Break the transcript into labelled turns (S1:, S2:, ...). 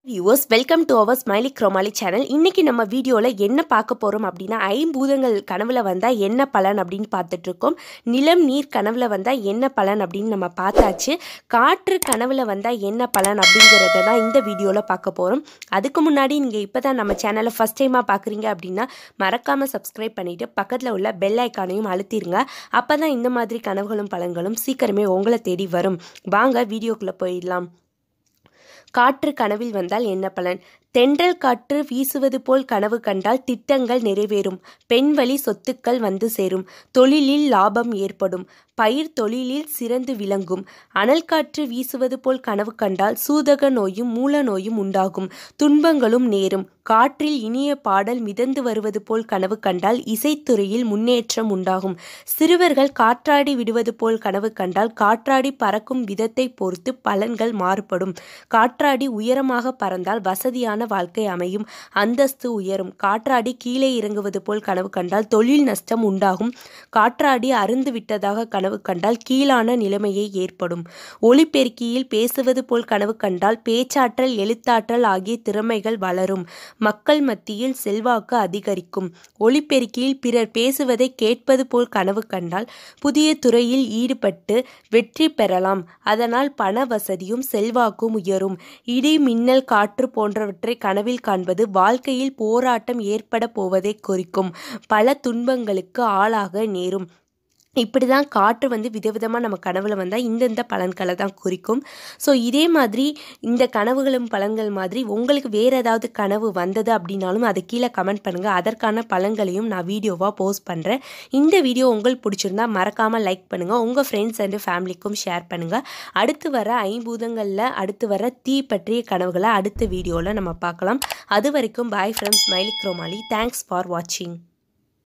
S1: viewers welcome to our smiley Kromali channel இன்றைக்கி நம்ம வீடியோவில் என்ன பார்க்க போகிறோம் அப்படின்னா ஐம்பூதங்கள் கனவில் வந்தால் என்ன பலன் அப்படின்னு பார்த்துட்ருக்கோம் நிலம் நீர் கனவில் வந்தால் என்ன பலன் அப்படின்னு நம்ம பார்த்தாச்சு காற்று கனவில் வந்தால் என்ன பலன் அப்படிங்கிறத தான் இந்த வீடியோவில் பார்க்க போகிறோம் அதுக்கு முன்னாடி நீங்கள் இப்போ தான் நம்ம சேனலை ஃபஸ்ட் டைமாக பார்க்குறீங்க அப்படின்னா மறக்காமல் சப்ஸ்கிரைப் பண்ணிவிட்டு பக்கத்தில் உள்ள பெல் ஐக்கானையும் அழுத்திடுங்க அப்போ தான் இந்த மாதிரி கனவுகளும் பலன்களும் சீக்கிரமே உங்களை தேடி வரும் வாங்க வீடியோக்குள்ளே போயிடலாம் காற்று கனவில் வந்தால் என்ன பலன் தென்றல் காற்று வீசுவது போல் கனவு கண்டால் திட்டங்கள் நிறைவேறும் பெண்வழி சொத்துக்கள் வந்து சேரும் தொழிலில் லாபம் ஏற்படும் பயிர் தொழிலில் சிறந்து விளங்கும் அனல் காற்று வீசுவது போல் கனவு கண்டால் சூதக நோயும் மூல நோயும் உண்டாகும் துன்பங்களும் நேரும் காற்றில் இனிய பாடல் மிதந்து வருவது போல் கனவு கண்டால் இசைத்துறையில் முன்னேற்றம் உண்டாகும் சிறுவர்கள் காற்றாடி விடுவது போல் கனவு கண்டால் காற்றாடி பறக்கும் விதத்தை பொறுத்து பலன்கள் மாறுபடும் காற்றாடி உயரமாக பறந்தால் வசதியான வாழ்க்கை அமையும் அந்தஸ்து உயரும் காற்றாடி கீழே இறங்குவது போல் கனவு கண்டால் தொழில் நஷ்டம் உண்டாகும் காற்றாடி அருந்து விட்டதாக கனவு கண்டால் கீழான நிலைமையை ஏற்படும் ஒளிபெருக்கியில் பேசுவது போல் கனவு கண்டால் பேச்சாற்றல் எழுத்தாற்றல் ஆகிய திறமைகள் வளரும் மக்கள் மத்தியில் செல்வாக்கு அதிகரிக்கும் ஒளிபெருக்கியில் பிறர் பேசுவதை கேட்பது போல் கனவு கண்டால் புதிய துறையில் ஈடுபட்டு வெற்றி பெறலாம் அதனால் பண வசதியும் செல்வாக்கும் உயரும் இடி மின்னல் காற்று போன்றவற்றை கனவில் காண்பது வாழ்க்கையில் போராட்டம் ஏற்பட போவதை குறிக்கும் பல துன்பங்களுக்கு ஆளாக நேரும் இப்படி தான் காற்று வந்து விதவிதமாக நம்ம கனவுல வந்தால் இந்தந்த பலன்களை தான் குறிக்கும் ஸோ இதே மாதிரி இந்த கனவுகளும் பலன்கள் மாதிரி உங்களுக்கு வேறு ஏதாவது கனவு வந்தது அப்படின்னாலும் அதை கீழே கமெண்ட் பண்ணுங்கள் அதற்கான பலன்களையும் நான் வீடியோவாக போஸ்ட் பண்ணுறேன் இந்த வீடியோ உங்களுக்கு பிடிச்சிருந்தா மறக்காமல் லைக் பண்ணுங்கள் உங்கள் ஃப்ரெண்ட்ஸ் அண்டு ஃபேமிலிக்கும் ஷேர் பண்ணுங்கள் அடுத்து வர ஐம்பூதங்களில் அடுத்து வர தீ பற்றிய கனவுகளை அடுத்த வீடியோவில் நம்ம பார்க்கலாம் அது வரைக்கும் bye from smiley Kromali thanks for வாட்சிங்